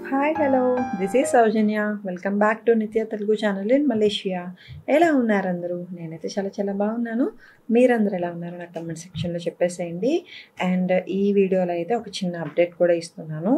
hi hello this is Soujanya welcome back to Nitya Telugu channel in Malaysia ఎలా ఉన్నారు అందరూ నేనైతే చాలా చాలా బాగున్నాను మీరందరూ ఎలా ఉన్నారు నాకు కమెంట్ సెక్షన్లో చెప్పేసేయండి అండ్ ఈ వీడియోలో అయితే ఒక చిన్న అప్డేట్ కూడా ఇస్తున్నాను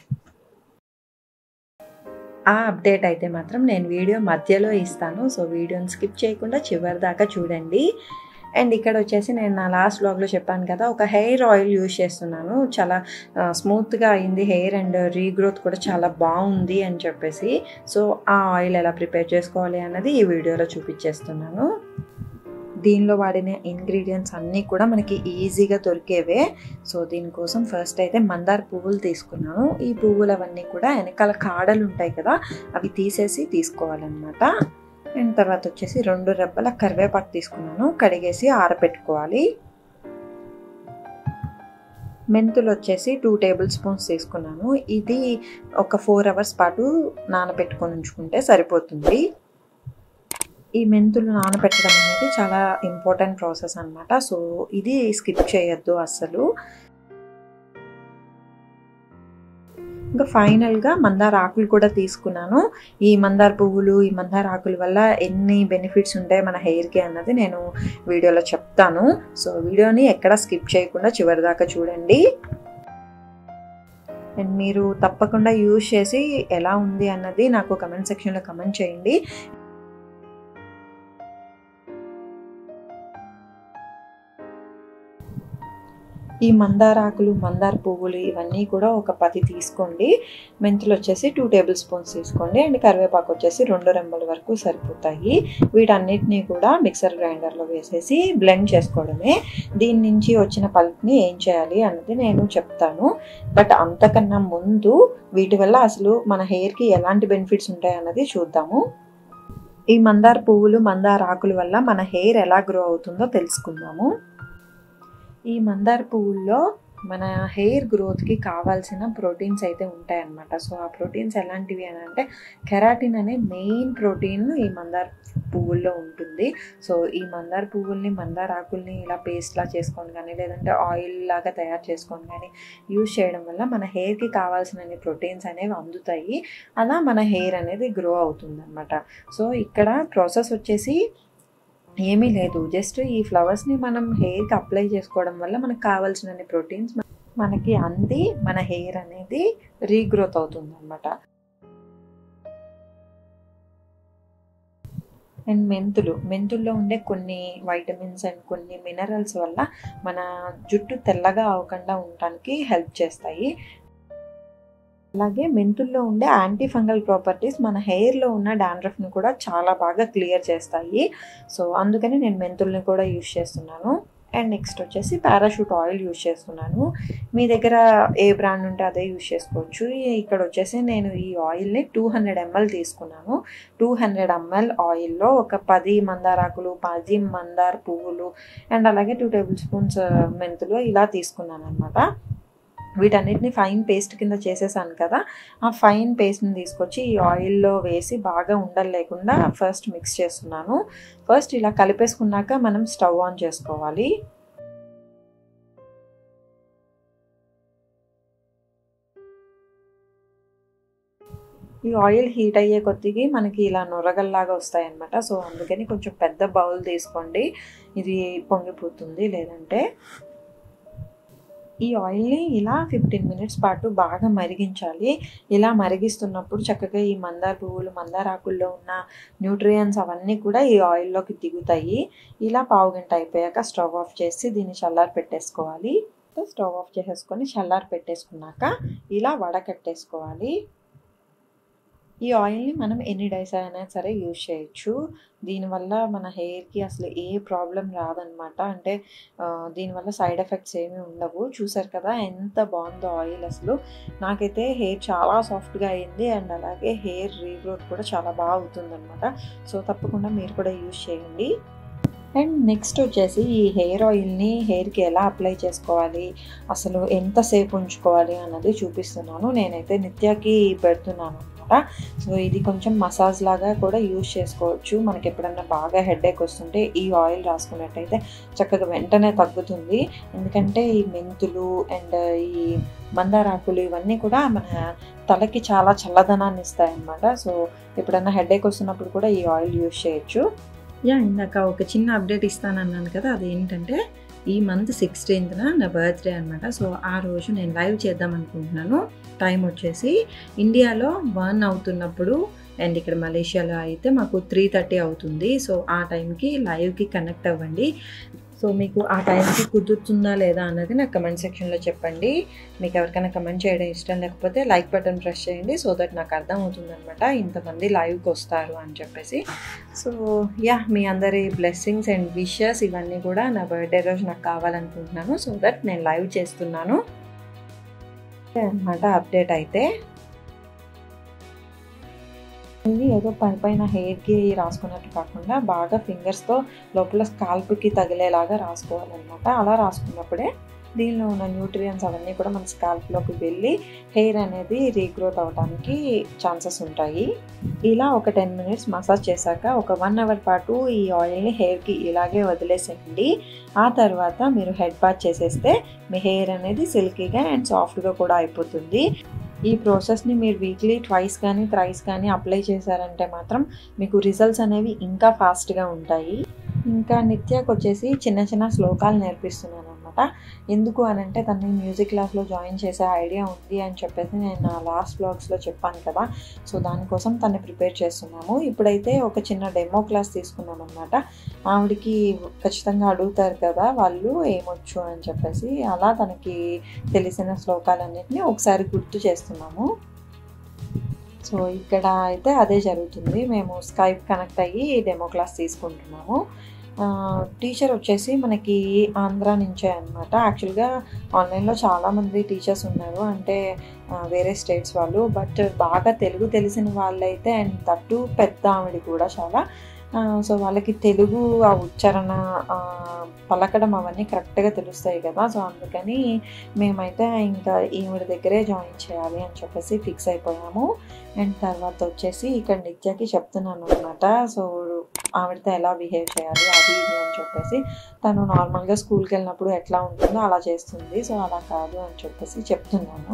ఆ అప్డేట్ అయితే మాత్రం నేను వీడియో మధ్యలో ఇస్తాను సో వీడియోని స్కిప్ చేయకుండా చివరి దాకా చూడండి అండ్ ఇక్కడ వచ్చేసి నేను నా లాస్ట్ బ్లాగ్లో చెప్పాను కదా ఒక హెయిర్ ఆయిల్ యూజ్ చేస్తున్నాను చాలా స్మూత్గా అయింది హెయిర్ అండ్ రీగ్రోత్ కూడా చాలా బాగుంది అని చెప్పేసి సో ఆ ఆయిల్ ఎలా ప్రిపేర్ చేసుకోవాలి అన్నది ఈ వీడియోలో చూపించేస్తున్నాను దీనిలో వాడిన ఇంగ్రీడియంట్స్ అన్నీ కూడా మనకి ఈజీగా దొరికేవే సో దీనికోసం ఫస్ట్ అయితే మందార పువ్వులు తీసుకున్నాను ఈ పువ్వులు అవన్నీ కూడా వెనకాల కాడలు ఉంటాయి కదా అవి తీసేసి తీసుకోవాలన్నమాట అండ్ తర్వాత వచ్చేసి రెండు రెబ్బల కరివేపాకు తీసుకున్నాను కడిగేసి ఆరబెట్టుకోవాలి మెంతులు వచ్చేసి టూ టేబుల్ స్పూన్స్ తీసుకున్నాను ఇది ఒక ఫోర్ అవర్స్ పాటు నానబెట్టుకొని ఉంచుకుంటే సరిపోతుంది ఈ మెంతులు నానబెట్టడం అనేది చాలా ఇంపార్టెంట్ ప్రాసెస్ అనమాట సో ఇది స్కిప్ చేయొద్దు అస్సలు ఇంకా ఫైనల్గా మందార ఆకులు కూడా తీసుకున్నాను ఈ మందార పువ్వులు ఈ మందార ఆకుల వల్ల ఎన్ని బెనిఫిట్స్ ఉంటాయి మన హెయిర్కి అన్నది నేను వీడియోలో చెప్తాను సో వీడియోని ఎక్కడ స్కిప్ చేయకుండా చివరి దాకా చూడండి అండ్ మీరు తప్పకుండా యూజ్ చేసి ఎలా ఉంది అన్నది నాకు కమెంట్ సెక్షన్లో కమెంట్ చేయండి ఈ మందార ఆకులు మందార పువ్వులు ఇవన్నీ కూడా ఒక పది తీసుకోండి మెంతులు వచ్చేసి టూ టేబుల్ స్పూన్స్ తీసుకోండి అండ్ కరివేపాకు వచ్చేసి రెండు రెమ్మల వరకు సరిపోతాయి వీటన్నిటినీ కూడా మిక్సర్ గ్రైండర్లో వేసేసి బ్లెండ్ చేసుకోవడమే దీని నుంచి వచ్చిన పల్ప్ని ఏం చేయాలి అన్నది నేను చెప్తాను బట్ అంతకన్నా ముందు వీటి వల్ల అసలు మన హెయిర్కి ఎలాంటి బెనిఫిట్స్ ఉంటాయి అన్నది చూద్దాము ఈ మందార పువ్వులు మందార ఆకుల వల్ల మన హెయిర్ ఎలా గ్రో అవుతుందో తెలుసుకుందాము ఈ మందార పువ్వుల్లో మన హెయిర్ గ్రోత్కి కావాల్సిన ప్రోటీన్స్ అయితే ఉంటాయన్నమాట సో ఆ ప్రోటీన్స్ ఎలాంటివి అని అంటే కెరాటిన్ అనే మెయిన్ ప్రోటీన్ ఈ మందార పువ్వుల్లో ఉంటుంది సో ఈ మందార పువ్వుల్ని మందార ఆకుల్ని ఇలా పేస్ట్లా చేసుకొని కానీ లేదంటే ఆయిల్ లాగా తయారు చేసుకొని కానీ యూజ్ చేయడం వల్ల మన హెయిర్కి కావాల్సిన ప్రోటీన్స్ అనేవి అందుతాయి అలా మన హెయిర్ అనేది గ్రో అవుతుంది అనమాట సో ఇక్కడ ప్రాసెస్ వచ్చేసి ఏమీ లేదు జస్ట్ ఈ ఫ్లవర్స్ని మనం హెయిర్కి అప్లై చేసుకోవడం వల్ల మనకు కావాల్సిన ప్రోటీన్స్ మనకి అంది మన హెయిర్ అనేది రీగ్రోత్ అవుతుంది అనమాట అండ్ మెంతులు మెంతుల్లో ఉండే కొన్ని వైటమిన్స్ అండ్ కొన్ని మినరల్స్ వల్ల మన జుట్టు తెల్లగా అవ్వకుండా ఉండటానికి హెల్ప్ చేస్తాయి అలాగే మెంతుల్లో ఉండే యాంటీ ఫంగల్ ప్రాపర్టీస్ మన హెయిర్లో ఉన్న డాండ్రఫ్ని కూడా చాలా బాగా క్లియర్ చేస్తాయి సో అందుకని నేను మెంతుల్ని కూడా యూజ్ చేస్తున్నాను అండ్ నెక్స్ట్ వచ్చేసి పారాషూట్ ఆయిల్ యూజ్ చేస్తున్నాను మీ దగ్గర ఏ బ్రాండ్ ఉంటే అదే యూజ్ చేసుకోవచ్చు ఇక్కడ వచ్చేసి నేను ఈ ఆయిల్ని టూ హండ్రెడ్ ఎంఎల్ తీసుకున్నాను టూ హండ్రెడ్ ఎంఎల్ ఆయిల్లో ఒక పది మందారాకులు పది మందార పువ్వులు అండ్ అలాగే టూ టేబుల్ స్పూన్స్ మెంతులు ఇలా తీసుకున్నాను అనమాట వీటన్నిటిని ఫైన్ పేస్ట్ కింద చేసేసాను కదా ఆ ఫైన్ పేస్ట్ని తీసుకొచ్చి ఈ ఆయిల్లో వేసి బాగా ఉండలు లేకుండా ఫస్ట్ మిక్స్ చేస్తున్నాను ఫస్ట్ ఇలా కలిపేసుకున్నాక మనం స్టవ్ ఆన్ చేసుకోవాలి ఈ ఆయిల్ హీట్ అయ్యే కొద్దికి మనకి ఇలా నొరగల్లాగా వస్తాయన్నమాట సో అందుకని కొంచెం పెద్ద బౌల్ తీసుకోండి ఇది పొంగిపోతుంది లేదంటే ఈ ఆయిల్ని ఇలా ఫిఫ్టీన్ మినిట్స్ పాటు బాగా మరిగించాలి ఇలా మరిగిస్తున్నప్పుడు చక్కగా ఈ మందార పువ్వులు మందార ఆకుల్లో ఉన్న న్యూట్రియన్స్ అవన్నీ కూడా ఈ ఆయిల్లోకి దిగుతాయి ఇలా పావు గంట అయిపోయాక స్టవ్ ఆఫ్ చేసి దీన్ని చల్లారి పెట్టేసుకోవాలి స్టవ్ ఆఫ్ చేసేసుకొని చల్లారి పెట్టేసుకున్నాక ఇలా వడకట్టేసుకోవాలి ఈ ఆయిల్ని మనం ఎన్ని డేస్ అయినా సరే యూజ్ చేయొచ్చు దీనివల్ల మన హెయిర్కి అసలు ఏ ప్రాబ్లం రాదనమాట అంటే దీనివల్ల సైడ్ ఎఫెక్ట్స్ ఏమీ ఉండవు చూసారు కదా ఎంత బాగుందో ఆయిల్ అసలు నాకైతే హెయిర్ చాలా సాఫ్ట్గా అయింది అండ్ అలాగే హెయిర్ రీగ్రోత్ కూడా చాలా బాగా అవుతుందన్నమాట సో తప్పకుండా మీరు కూడా యూజ్ చేయండి అండ్ నెక్స్ట్ వచ్చేసి ఈ హెయిర్ ఆయిల్ని హెయిర్కి ఎలా అప్లై చేసుకోవాలి అసలు ఎంతసేపు ఉంచుకోవాలి అన్నది చూపిస్తున్నాను నేనైతే నిత్యాకి పెడుతున్నాను అనమాట అనమాట సో ఇది కొంచెం మసాజ్ లాగా కూడా యూజ్ చేసుకోవచ్చు మనకి ఎప్పుడన్నా బాగా హెడేక్ వస్తుంటే ఈ ఆయిల్ రాసుకున్నట్టయితే చక్కగా వెంటనే తగ్గుతుంది ఎందుకంటే ఈ మెంతులు అండ్ ఈ మందారాకులు ఇవన్నీ కూడా మన తలకి చాలా చల్లదనాన్ని ఇస్తాయి అన్నమాట సో ఎప్పుడన్నా హెడేక్ వస్తున్నప్పుడు కూడా ఈ ఆయిల్ యూజ్ చేయొచ్చు యా ఇందాక ఒక చిన్న అప్డేట్ ఇస్తానన్నాను కదా అదేంటంటే ఈ మంత్ సిక్స్టీన్త్న నా బర్త్డే అనమాట సో ఆ రోజు నేను లైవ్ చేద్దాం అనుకుంటున్నాను టైం వచ్చేసి ఇండియాలో వన్ అవుతున్నప్పుడు అండ్ ఇక్కడ మలేషియాలో అయితే మాకు త్రీ థర్టీ అవుతుంది సో ఆ టైంకి లైవ్కి కనెక్ట్ అవ్వండి సో మీకు ఆ టైంకి కుదురుతుందా లేదా అన్నది నాకు కమెంట్ సెక్షన్లో చెప్పండి మీకు ఎవరికైనా కమెంట్ చేయడం ఇష్టం లేకపోతే లైక్ బటన్ ప్రెస్ చేయండి సో దట్ నాకు అర్థం అవుతుంది అనమాట ఇంతమంది లైవ్కి వస్తారు అని చెప్పేసి సో యా మీ అందరి బ్లెస్సింగ్స్ అండ్ విషెస్ ఇవన్నీ కూడా నా బర్త్డే రోజు నాకు కావాలనుకుంటున్నాను సో దట్ నేను లైవ్ చేస్తున్నాను అనమాట అప్డేట్ అయితే ఇది ఏదో పై పైన హెయిర్కి రాసుకున్నట్టు కాకుండా బాగా ఫింగర్స్తో లోపల స్కాల్ప్కి తగిలేలాగా రాసుకోవాలన్నమాట అలా రాసుకున్నప్పుడే దీనిలో ఉన్న న్యూట్రియన్స్ అవన్నీ కూడా మన స్కాల్ప్లోకి వెళ్ళి హెయిర్ అనేది రీగ్రోత్ అవ్వడానికి ఛాన్సెస్ ఉంటాయి ఇలా ఒక టెన్ మినిట్స్ మసాజ్ చేశాక ఒక వన్ అవర్ పాటు ఈ ఆయిల్ని హెయిర్కి ఇలాగే వదిలేసేయండి ఆ తర్వాత మీరు హెడ్ బాత్ చేసేస్తే మీ హెయిర్ అనేది సిల్కీగా అండ్ సాఫ్ట్గా కూడా అయిపోతుంది ఈ ప్రాసెస్ని మీరు వీక్లీ ట్వైస్ కానీ థ్రైస్ కానీ అప్లై చేశారంటే మాత్రం మీకు రిజల్ట్స్ అనేవి ఇంకా ఫాస్ట్గా ఉంటాయి ఇంకా నిత్యకు వచ్చేసి చిన్న చిన్న శ్లోకాలు నేర్పిస్తున్నాను అనమాట ఎందుకు అని అంటే తనని మ్యూజిక్ క్లాస్లో జాయిన్ చేసే ఐడియా ఉంది అని చెప్పేసి నేను నా లాస్ట్ బ్లాగ్స్లో చెప్పాను కదా సో దానికోసం తను ప్రిపేర్ చేస్తున్నాము ఇప్పుడైతే ఒక చిన్న డెమో క్లాస్ తీసుకున్నాం అనమాట ఆవిడకి ఖచ్చితంగా అడుగుతారు కదా వాళ్ళు ఏమొచ్చు అని చెప్పేసి అలా తనకి తెలిసిన శ్లోకాలన్నింటినీ ఒకసారి గుర్తు చేస్తున్నాము సో ఇక్కడ అయితే అదే జరుగుతుంది మేము స్కైప్ కనెక్ట్ అయ్యి డెమో క్లాస్ తీసుకుంటున్నాము టీచర్ వచ్చేసి మనకి ఆంధ్ర నుంచే అనమాట యాక్చువల్గా ఆన్లైన్లో చాలామంది టీచర్స్ ఉన్నారు అంటే వేరే స్టేట్స్ వాళ్ళు బట్ బాగా తెలుగు తెలిసిన వాళ్ళైతే అండ్ తట్టు పెద్ద ఆవిడ కూడా చాలా సో వాళ్ళకి తెలుగు ఆ ఉచ్చారణ పలకడం అవన్నీ కరెక్ట్గా తెలుస్తాయి కదా సో అందుకని మేమైతే ఇంకా ఈవిడ దగ్గరే జాయిన్ చేయాలి అని చెప్పేసి ఫిక్స్ అయిపోయాము అండ్ తర్వాత వచ్చేసి ఇక్కడ నిత్యకి చెప్తున్నాను అనమాట సో ఆవిడతో ఎలా బిహేవ్ చేయాలి అది ఇది అని చెప్పేసి తను నార్మల్గా స్కూల్కి వెళ్ళినప్పుడు ఎట్లా ఉంటుందో అలా చేస్తుంది సో అలా కాదు అని చెప్పేసి చెప్తున్నాను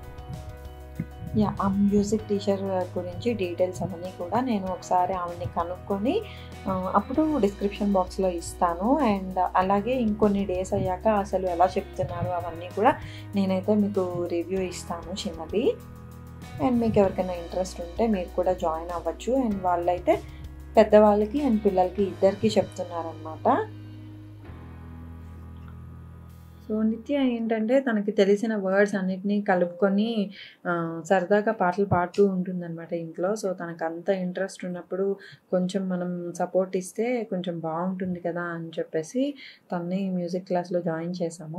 యా ఆ మ్యూజిక్ టీచర్ గురించి డీటెయిల్స్ అవన్నీ కూడా నేను ఒకసారి ఆవిడని కనుక్కొని అప్పుడు డిస్క్రిప్షన్ బాక్స్లో ఇస్తాను అండ్ అలాగే ఇంకొన్ని డేస్ అయ్యాక అసలు ఎలా చెప్తున్నారు అవన్నీ కూడా నేనైతే మీకు రివ్యూ ఇస్తాను చిన్నది అండ్ మీకు ఎవరికైనా ఇంట్రెస్ట్ ఉంటే మీరు కూడా జాయిన్ అవ్వచ్చు అండ్ వాళ్ళైతే పెద్దవాళ్ళకి అండ్ పిల్లలకి ఇద్దరికి చెప్తున్నారనమాట సో నిత్య ఏంటంటే తనకి తెలిసిన వర్డ్స్ అన్నిటినీ కలుపుకొని సరదాగా పాటలు పాడుతూ ఉంటుందన్నమాట ఇంట్లో సో తనకు అంత ఇంట్రెస్ట్ ఉన్నప్పుడు కొంచెం మనం సపోర్ట్ ఇస్తే కొంచెం బాగుంటుంది కదా అని చెప్పేసి తన్ని మ్యూజిక్ క్లాస్లో జాయిన్ చేసాము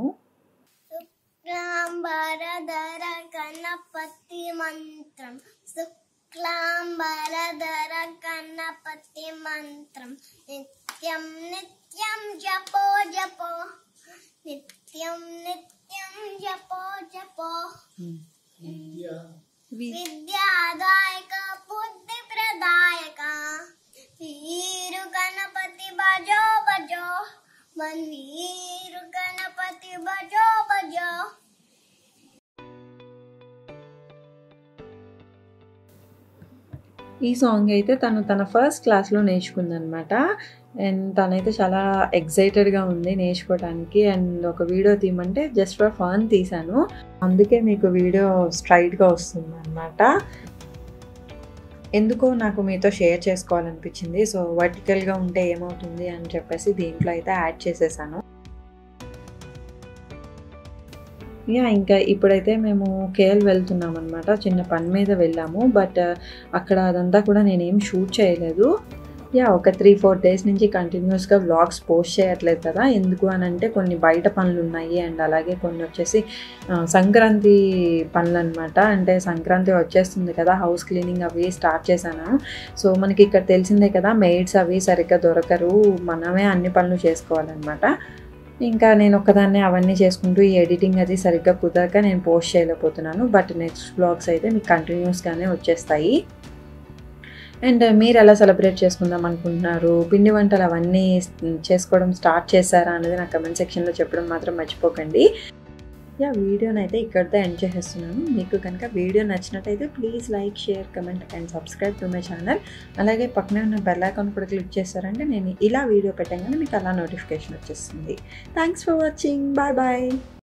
శుక్లాంబరధర గణపతి మంత్రం శుక్లాంబరధర గణపతి మంత్రం నిత్యం నిత్యం జపో జపో నిత్యం నిత్యం జపో జపో విద్యాదాయక బుద్ధి ప్రదాయక వీరు గణపతి భజో భజో వన్ వీరు గణపతి భజో భజో ఈ సాంగ్ అయితే తను తన ఫస్ట్ క్లాస్లో నేర్చుకుందనమాట అండ్ తనైతే చాలా ఎగ్జైటెడ్గా ఉంది నేర్చుకోవడానికి అండ్ ఒక వీడియో తీయమంటే జస్ట్ ఫర్ ఫన్ తీశాను అందుకే మీకు వీడియో స్ట్రైట్గా వస్తుంది అనమాట ఎందుకో నాకు మీతో షేర్ చేసుకోవాలనిపించింది సో వర్టికల్గా ఉంటే ఏమవుతుంది అని చెప్పేసి దీంట్లో అయితే యాడ్ చేసేసాను యా ఇంకా ఇప్పుడైతే మేము కేఎల్ వెళ్తున్నాం అనమాట చిన్న పని మీద వెళ్ళాము బట్ అక్కడ అదంతా కూడా నేనేం షూట్ చేయలేదు యా ఒక త్రీ ఫోర్ డేస్ నుంచి కంటిన్యూస్గా వ్లాగ్స్ పోస్ట్ చేయట్లేదు కదా ఎందుకు అని అంటే కొన్ని బయట పనులు ఉన్నాయి అండ్ అలాగే కొన్ని వచ్చేసి సంక్రాంతి పనులు అనమాట అంటే సంక్రాంతి వచ్చేస్తుంది కదా హౌస్ క్లీనింగ్ అవి స్టార్ట్ చేశాను సో మనకి ఇక్కడ తెలిసిందే కదా మెయిడ్స్ అవి సరిగ్గా దొరకరు మనమే అన్ని పనులు చేసుకోవాలన్నమాట ఇంకా నేను ఒక్కదాన్నే అవన్నీ చేసుకుంటూ ఈ ఎడిటింగ్ అది సరిగ్గా కుదరక నేను పోస్ట్ చేయలేకపోతున్నాను బట్ నెక్స్ట్ బ్లాగ్స్ అయితే మీకు కంటిన్యూస్గానే వచ్చేస్తాయి అండ్ మీరు ఎలా సెలబ్రేట్ చేసుకుందాం అనుకుంటున్నారు పిండి వంటలు అవన్నీ చేసుకోవడం స్టార్ట్ చేశారా అనేది నా కమెంట్ సెక్షన్లో చెప్పడం మాత్రం మర్చిపోకండి యా వీడియోని అయితే ఇక్కడితో ఎండ్ చేసేస్తున్నాను మీకు కనుక వీడియో నచ్చినట్టయితే please like share comment and subscribe to my channel అలాగే పక్కనే ఉన్న బెల్ ఐకాన్ కూడా క్లిక్ చేశారంటే నేను ఇలా వీడియో పెట్టగానే మీకు అలా నోటిఫికేషన్ వచ్చేస్తుంది thanks for watching bye bye